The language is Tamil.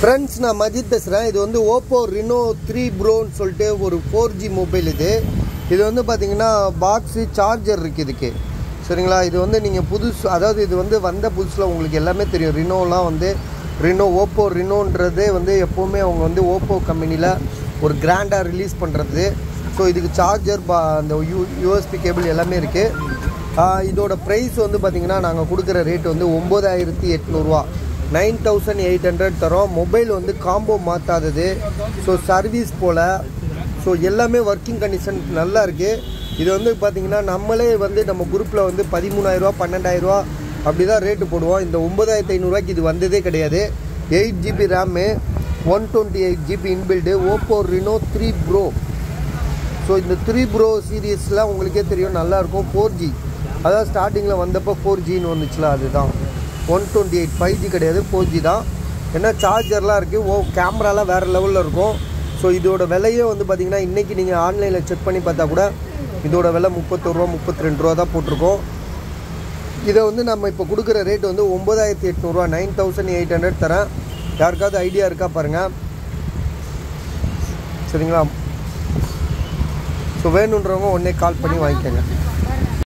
ஃப்ரெண்ட்ஸ் நான் மஜித் பேசுகிறேன் இது வந்து ஓப்போ ரினோ த்ரீ ப்ரோன்னு சொல்லிட்டு ஒரு ஃபோர் ஜி மொபைல் இது இது வந்து பார்த்தீங்கன்னா பாக்ஸு சார்ஜர் இருக்குது இதுக்கு சரிங்களா இது வந்து நீங்கள் புதுசு அதாவது இது வந்து வந்த புதுசில் உங்களுக்கு எல்லாமே தெரியும் ரினோலாம் வந்து ரினோ ஓப்போ ரினோன்றதே வந்து எப்போவுமே அவங்க வந்து ஓப்போ கம்பெனியில் ஒரு கிராண்டாக ரிலீஸ் பண்ணுறது ஸோ இதுக்கு சார்ஜர் பா அந்த யூ யூஎஸ்பி கேபிள் எல்லாமே இருக்குது இதோட ப்ரைஸ் வந்து பார்த்திங்கன்னா நாங்கள் கொடுக்குற ரேட் வந்து ஒம்பதாயிரத்தி எட்நூறுவா நைன் தௌசண்ட் எயிட் ஹண்ட்ரட் தரோம் மொபைல் வந்து காம்போ மாற்றாதது ஸோ சர்வீஸ் போல் ஸோ எல்லாமே ஒர்க்கிங் கண்டிஷன் நல்லா இருக்குது இது வந்து பார்த்திங்கன்னா நம்மளே வந்து நம்ம குரூப்பில் வந்து பதிமூணாயிரரூவா பன்னெண்டாயிரரூவா அப்படி தான் ரேட்டு போடுவோம் இந்த ஒம்பதாயிரத்தி ஐநூறுரூவாய்க்கு இது வந்ததே கிடையாது eight GB RAM one twenty eight GB inbuilt Oppo Reno three pro so இந்த த்ரீ ப்ரோ சீரீஸ்லாம் உங்களுக்கே தெரியும் நல்லாயிருக்கும் ஃபோர் ஜி அதாவது ஸ்டார்டிங்கில் வந்தப்போ ஃபோர் ஜின்னு வந்துச்சுல அதுதான் one twenty eight five G கிடையாது ஃபோர் ஜி தான் ஏன்னா சார்ஜர்லாம் இருக்குது ஓ கேமராலாம் வேறு லெவலில் இருக்கும் ஸோ இதோட விலையே வந்து பார்த்திங்கன்னா இன்றைக்கி நீங்கள் ஆன்லைனில் செக் பண்ணி பார்த்தா கூட இதோட விலை முப்பத்தொருவா முப்பத்தி ரெண்டு ரூபா தான் போட்டிருக்கோம் இதை வந்து நம்ம இப்போ கொடுக்குற ரேட் வந்து ஒம்பதாயிரத்தி எட்நூறுவா நைன் தௌசண்ட் எயிட் ஹண்ட்ரட் தரேன் யாருக்காவது ஐடியா இருக்கா பாருங்கள் சரிங்களா ஸோ வேணுன்றவங்க உடனே கால் பண்ணி வாங்கிக்கோங்க